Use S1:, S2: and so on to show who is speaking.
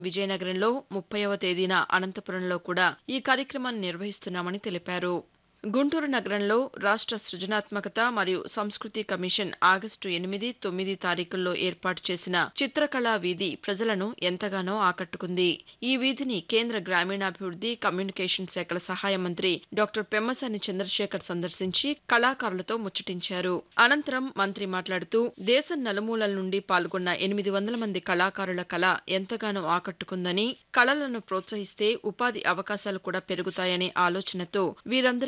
S1: విజయనగరంలో ముప్పైవ తేదీన అనంతపురంలో కూడా ఈ కార్యక్రమాన్ని నిర్వహిస్తున్నామని తెలిపారు గుంటూరు నగరంలో రాష్ట సృజనాత్మకత మరియు సంస్కృతి కమిషన్ ఆగస్టు ఎనిమిది తొమ్మిది తారీఖుల్లో ఏర్పాటు చేసిన చిత్రకళా వీధి ప్రజలను ఎంతగానో ఆకట్టుకుంది ఈ వీధిని కేంద్ర గ్రామీణాభివృద్ది కమ్యూనికేషన్ శాఖల సహాయ మంత్రి డాక్టర్ పెమ్మసాని చంద్రశేఖర్ సందర్శించి కళాకారులతో ముచ్చటించారు అనంతరం మంత్రి మాట్లాడుతూ దేశం నలుమూలల నుండి పాల్గొన్న ఎనిమిది వందల మంది కళాకారుల కళ ఎంతగానో ఆకట్టుకుందని కళలను ప్రోత్సహిస్తే ఉపాధి అవకాశాలు కూడా పెరుగుతాయనే ఆలోచనతో వీరందరి